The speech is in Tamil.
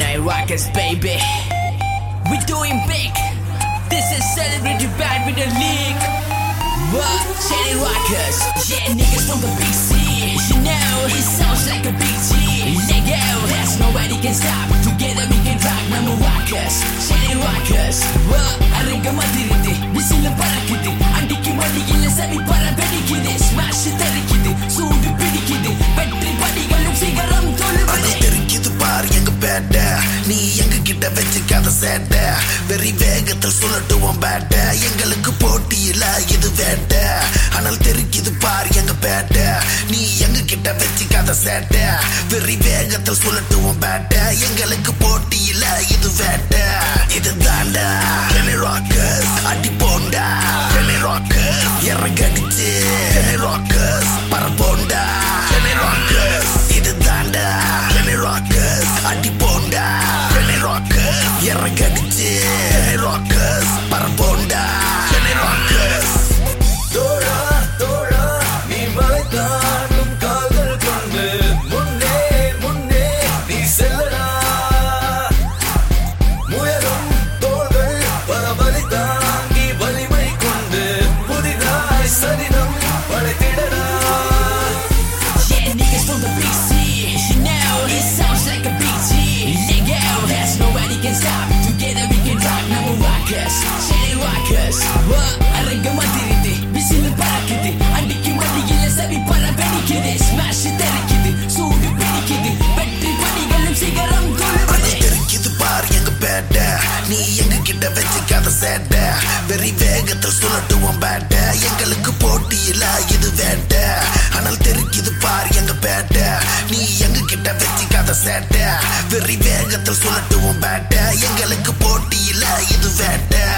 Chennai Rockets, baby. We doing big. This is celebrated bad with the league. What? Chennai Rockets. Yeah, niggas from the big C. You know, it sounds like a big G. Let go. There's nobody can stop. Together we can rock. நம்ம Rockets. Chennai Rockets. What? அரங்க மதிருது. விசில பறக்குது. அடிக்கு மடியில சரி பற வெடிக்குது. Smash தெரிக்குது. சூடு பிடிக்குது. வெற்றி படிகளும் சிகரம் தொழுவது. அனல் தெரிக்குது பார் எங்க பேட்ட நீ எங்க கிட்ட வச்சுக்காத சேட்ட வெறி வேகத்தில் சுழட்டுவோம் பேட்ட எங்களுக்கு போட்டியில இது வேட்ட அனல் தெரிக்குது பார் எங்க பேட்ட நீ எங்க கிட்ட வச்சுக்காத சேட்ட வெறி வேகத்தில் சுழட்டுவோம் பேட்ட எங்களுக்கு போட்டியில இது வேட்ட இது தாண்டா ராக்கர்ஸ் அடி போண்டா ராக்கர்ஸ் இறங்கடிச்சு ராக்கர்ஸ் பரப்போண்டா ராக்கர்ஸ் இது தாண்டா ராக்கர்ஸ் அடி போண்டா ராக்கர்ஸ் இறங்கடிச்சு ராக்கர்ஸ் பரப்போண்டா ராக்கர்ஸ் தோழா தோழா நீ மலைத்தாண்டும் கால்கள் கொண்டு முன்னே முன்னே நீ செல்லடா முயலும் தோள்கள் பரவலி தாங்கி வலிமை கொண்டு புதிதாய் சரிதம் படைத்திடடா Yeah, niggas from the big C. You know, it sounds like a big G. Let go, there's nobody can stop. Together we can rock, number rockers. City rockers. What? அரங்க மதிருது. விசில் பறக்குது. அடிக்கு மடியில சரி பற வெடிக்குது. Smash தெரிக்குது. சூடு பிடிக்குது. வெற்றி படிகளும் சிகரம் தொழுவது. அனல் தெரிக்குது பார் எங்க பேட்ட நீ எங்க கிட்ட வச்சுக்காத சேட்ட வெறி வேகத்தில் சுழட்டுவோம் பேட்ட எங்களுக்கு போட்டியில இது வேட்ட அனல் தெரிக்குது பார் எங்க பேட்ட நீ எங்க கிட்ட வச்சுக்காத சேட்ட வெறி வேகத்தில் சுழட்டுவோம் பேட்ட எங்களுக்கு போட்டியில இது வேட்ட